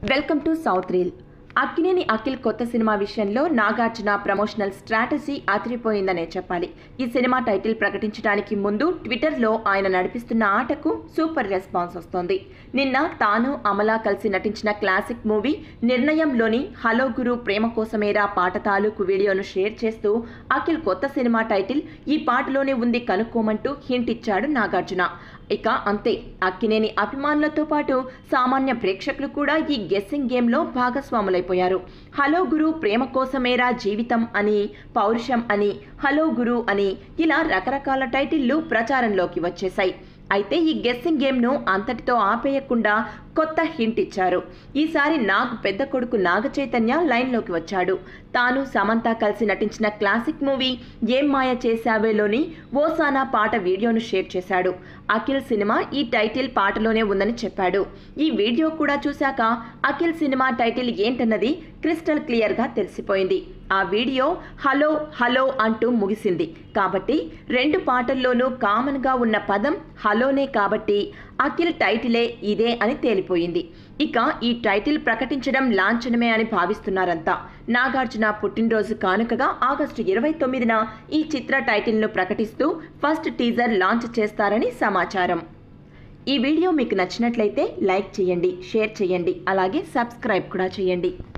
welcome to south reel Akkineni Akhil కొత్త cinema విషయంలో Nagarjuna promotional strategy అదిరిపోయిందనే చెప్పాలి ఈ సినిమా టైటిల్ ప్రకటించడానికి ముందు ట్విట్టర్లో ఆయన నడిపిస్తున్న ఆటకు సూపర్ రెస్పాన్స్ వస్తోంది నిన్న తాను అమలా కలిసి నటించిన క్లాసిక్ మూవీ నిర్ణయంలోని హలో గురు ప్రేమ కోసమేరా పాట తాలూకు వీడియోను షేర్ చేస్తూ అఖిల్ కొత్త సినిమా టైటిల్ ఈ పాటలోనే ఉంది కనుక్కోమంటూ హింట్ ఇచ్చాడు నాగార్జున ఇక అంతే అక్కినేని అభిమానులతో పాటు సామాన్య ప్రేక్షకులు కూడా ఈ గెస్సింగ్ గేమ్లో భాగస్వాములైపోయారు హలో గురు ప్రేమ కోసమేరా జీవితం అని పౌరుషం అని హలో గురు అని ఇలా రకరకాల టైటిళ్లు ప్రచారంలోకి వచ్చేశాయి అయితే ఈ గెస్సింగ్ గేమ్ను అంతటితో ఆపేయకుండా కొత్త హింట్ ఇచ్చారు ఈసారి నాగ్ పెద్ద కొడుకు నాగ చైతన్య లైన్లోకి వచ్చాడు తాను సమంత కలిసి నటించిన క్లాసిక్ మూవీ ఏం మాయ చేశావేలోని ఓసానా పాట వీడియోను షేర్ చేశాడు అఖిల్ సినిమా ఈ టైటిల్ పాటలోనే ఉందని చెప్పాడు ఈ వీడియో కూడా చూశాక అఖిల్ సినిమా టైటిల్ ఏంటన్నది క్రిస్టల్ క్లియర్గా తెలిసిపోయింది ఆ వీడియో హలో హలో అంటూ ముగిసింది కాబట్టి రెండు పాటల్లోనూ కామన్గా ఉన్న పదం హలోనే కాబట్టి అఖిల్ టైటిలే ఇదే అని తేలిపోయింది ఇక ఈ టైటిల్ ప్రకటించడం లాంఛనమే అని భావిస్తున్నారంతా నాగార్జున పుట్టినరోజు కానుకగా ఆగస్టు ఇరవై తొమ్మిదిన ఈ చిత్ర టైటిల్ను ప్రకటిస్తూ ఫస్ట్ టీజర్ లాంచ్ చేస్తారని సమాచారం ఈ వీడియో మీకు నచ్చినట్లయితే లైక్ చేయండి షేర్ చేయండి అలాగే సబ్స్క్రైబ్ కూడా చేయండి